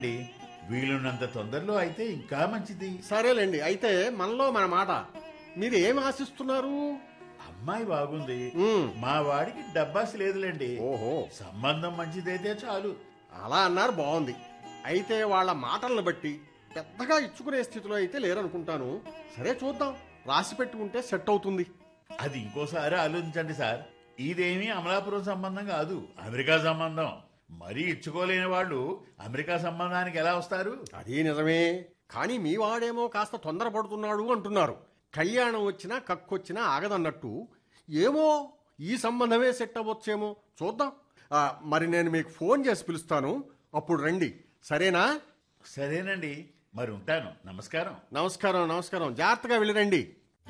అండి. వీలున్నంత తొందరలో అయితే ఇంకా మంచిది సరేలేండి అయితే మనలో మన మాట మీరు ఏం ఆశిస్తున్నారు అమ్మాయి బాగుంది ఉమ్, మా వాడికి డబ్బాసి లేదులేండి ఓహో సంబంధం మంచిదైతే చాలు అలా అన్నారు బాగుంది అయితే వాళ్ళ మాటలను బట్టి పెద్దగా ఇచ్చుకునే స్థితిలో అయితే లేరనుకుంటాను సరే చూద్దాం రాసి పెట్టుకుంటే సెట్ అవుతుంది అది ఇంకోసారి ఆలోచించండి సార్ ఇదేమీ అమలాపురం సంబంధం కాదు అమెరికా సంబంధం మరీ ఇచ్చుకోలేని వాళ్ళు అమెరికా సంబంధానికి ఎలా వస్తారు అది నిజమే కానీ మీ వాడేమో కాస్త తొందరపడుతున్నాడు అంటున్నారు కళ్యాణం వచ్చినా కక్కొచ్చినా ఆగదన్నట్టు ఏమో ఈ సంబంధమే సెట్ అవ్వచ్చేమో చూద్దాం ఆ, మరి నేను మీకు ఫోన్ చేసి పిలుస్తాను అప్పుడు రండి సరేనా సరేనండి మరి ఉంటాను నమస్కారం నమస్కారం నమస్కారం జాగ్రత్తగా వెళ్ళిరండి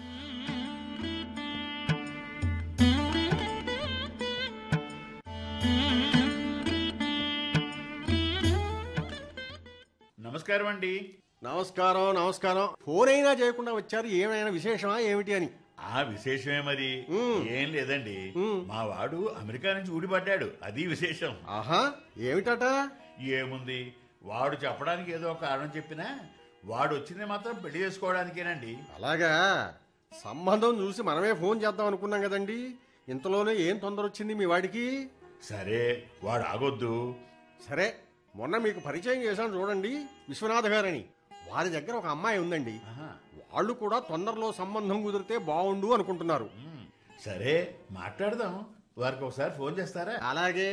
నమస్కారం అండి నమస్కారం నమస్కారం ఫోన్ అయినా చేయకుండా వచ్చారు ఏమైనా విశేషమా ఏమిటి అని ఆ విశేషమే మరి మ్మ్. ఏం లేదండి మ్మ్. మా వాడు అమెరికా నుంచి ఊడిపడ్డాడు అది విశేషం ఆహా ఏమిటట ఏముంది వాడు చెప్పడానికి ఏదో ఒక కారణం చెప్పినా వాడు వచ్చింది మాత్రం పెళ్లి చేసుకోవడానికేనండి అలాగా సంబంధం చూసి మనమే ఫోన్ చేద్దాం అనుకున్నాం కదండి ఇంతలోనే ఏం తొందర వచ్చింది మీ వాడికి సరే వాడు ఆగొద్దు సరే మొన్న మీకు పరిచయం చేశాను చూడండి విశ్వనాథ్ గారని వారి దగ్గర ఒక అమ్మాయి ఉందండి ఆహా. వాళ్ళు కూడా తొందరలో సంబంధం కుదిరితే బాగుండు అనుకుంటున్నారు మ్మ్. సరే మాట్లాడదాం వారికి ఒకసారి ఫోన్ చేస్తారా అలాగే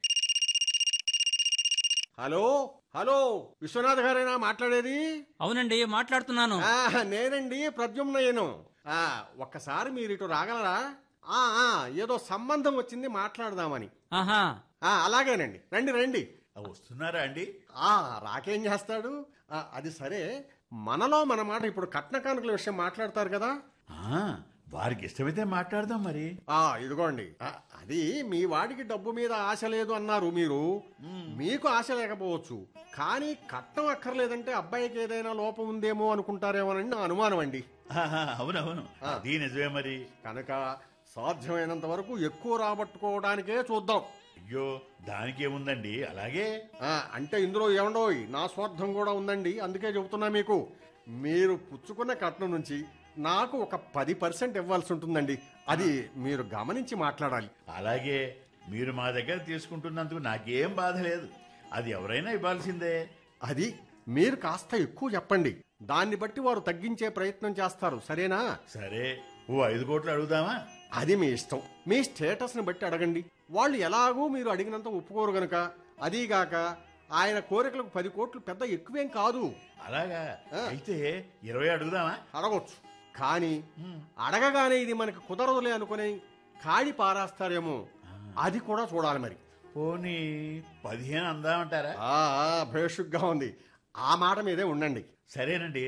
హలో హలో విశ్వనాథ్ గారేనా మాట్లాడేది అవునండి మాట్లాడుతున్నాను ఆ, నేనండి ప్రద్యుమ్నయ్యను ఆ, ఒక్కసారి మీరు ఇటు రాగలరా ఆ, ఆ, ఏదో సంబంధం వచ్చింది మాట్లాడదామని ఆహా ఆ, అలాగేనండి రండి రండి ఆ, వస్తున్నారా అండి ఆ రాకేం చేస్తాడు ఆ, అది సరే మనలో మన మాట ఇప్పుడు కట్న కానుకల విషయం మాట్లాడతారు కదా ఆ, వారికి ఇష్టమైతే మాట్లాడదాం మరి ఆ ఇదిగోండి ఆ, అది మీ వాడికి డబ్బు మీద ఆశ లేదు అన్నారు మీరు మీకు ఆశ లేకపోవచ్చు కానీ కట్నం అక్కర్లేదంటే అబ్బాయికి ఏదైనా లోపం ఉందేమో అనుకుంటారేమోనని నా అనుమానం అండి ఆహా, అవునవును అది నిజమే మరి కనుక సాధ్యమైనంత వరకు ఎక్కువ రాబట్టుకోవడానికే చూద్దాం అయ్యో దానికేముందండి అలాగే ఆ, అంటే ఇందులో ఏమండోయ్ నా స్వార్థం కూడా ఉందండి అందుకే చెబుతున్నా మీకు మీరు పుచ్చుకున్న కట్నం నుంచి నాకు ఒక పది పర్సెంట్ ఇవ్వాల్సి ఉంటుందండి అది మీరు గమనించి మాట్లాడాలి అలాగే మీరు మా దగ్గర తీసుకుంటున్నందుకు నాకేం బాధ లేదు అది ఎవరైనా ఇవ్వాల్సిందే అది మీరు కాస్త ఎక్కువ చెప్పండి దాన్ని బట్టి వారు తగ్గించే ప్రయత్నం చేస్తారు సరేనా సరే ఓ ఐదు కోట్లు అడుగుదామా అది మీ ఇష్టం మీ స్టేటస్ని బట్టి అడగండి వాళ్ళు ఎలాగూ మీరు అడిగినంత ఒప్పుకోరు గనుక అదీగాక ఆయన కోరికలకు పది కోట్లు పెద్ద ఎక్కువేం కాదు అలాగా ఆ. అయితే ఇరవై అడుగుదామా అడగొచ్చు కానీ అడగగానే ఇది మనకి కుదరదులే అనుకుని కాడి పారేస్తారేమో అది కూడా చూడాలి మరి పోనీ పదిహేను అందామంటారా ఆ ఆ, భేషుగ్గా ఉంది ఆ మాట మీదే ఉండండి సరేనండి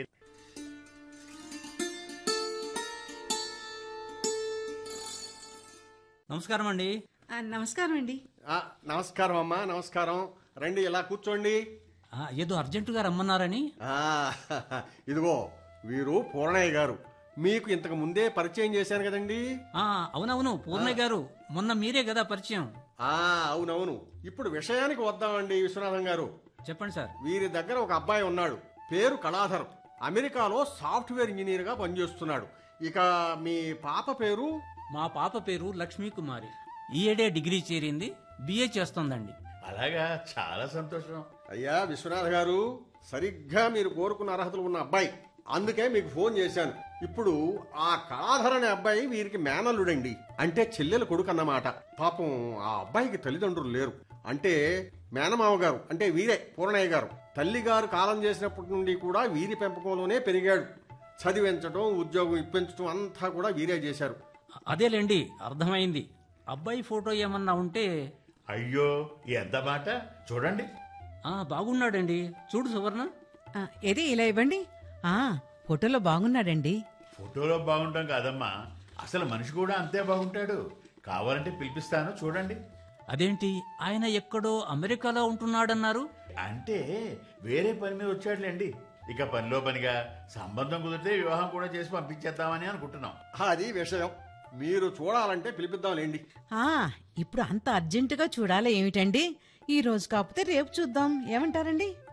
నమస్కారం అండి ఆ, నమస్కారం అండి ఆ, నమస్కారం అమ్మా నమస్కారం రండి ఇలా కూర్చోండి ఆ, ఏదో అర్జెంటుగా రమ్మన్నారని ఆ, ఇదిగో వీరు పూర్ణయ్య గారు మీకు ఇంతకు ముందే పరిచయం చేశాను కదండి ఆ అవునవును పూర్ణయ్య గారు మొన్న మీరే కదా పరిచయం ఆ అవునవును ఇప్పుడు విషయానికి వద్దామండి విశ్వనాథం గారు చెప్పండి సార్ వీరి దగ్గర ఒక అబ్బాయి ఉన్నాడు పేరు కళాధరం అమెరికాలో సాఫ్ట్వేర్ ఇంజనీర్ గా పనిచేస్తున్నాడు ఇక మీ పాప పేరు మా పాప పేరు లక్ష్మీ కుమారి ఈఏడే డిగ్రీ చేరింది బిఏ చేస్తోందండి అలాగా చాలా సంతోషం అయ్యా విశ్వనాథ్ గారు సరిగ్గా మీరు కోరుకున్న అర్హతలు ఉన్న అబ్బాయి అందుకే మీకు ఫోన్ చేశాను ఇప్పుడు ఆ కళాధర్ అనే అబ్బాయి వీరికి మేనల్లుడండి అంటే చెల్లెల కొడుకు అన్నమాట పాపం ఆ అబ్బాయికి తల్లిదండ్రులు లేరు అంటే మేనమామ గారు అంటే వీరే పూర్ణయ్య గారు తల్లి గారు కాలం చేసినప్పటి నుండి కూడా వీరి పెంపకంలోనే పెరిగాడు చదివించడం ఉద్యోగం ఇప్పించడం అంతా కూడా వీరే చేశారు అదేలేండి అర్థమైంది అబ్బాయి ఫోటో ఏమన్నా ఉంటే అయ్యో ఎంత మాట చూడండి ఆ బాగున్నాడండి చూడు సువర్ణ ఆ, ఏది ఇలా ఇవ్వండి ఆ ఫోటోలో బాగున్నాడండి ఫోటోలో బాగుంటాం కాదమ్మా అసలు మనిషి కూడా అంతే బాగుంటాడు కావాలంటే పిలిపిస్తాను చూడండి అదేంటి ఆయన ఎక్కడో అమెరికాలో ఉంటున్నాడన్నారు అంటే వేరే పని మీద వచ్చాడులేండి ఇక పనిలో పనిగా సంబంధం కుదిరితే వివాహం కూడా చేసి పంపించేద్దామని అనుకుంటున్నాం అది విషయం మీరు చూడాలంటే పిలిపిద్దాంలేండి ఆ ఇప్పుడు అంత అర్జెంటుగా చూడాలా ఏమిటండి ఈ రోజు కాకపోతే రేపు చూద్దాం ఏమంటారండి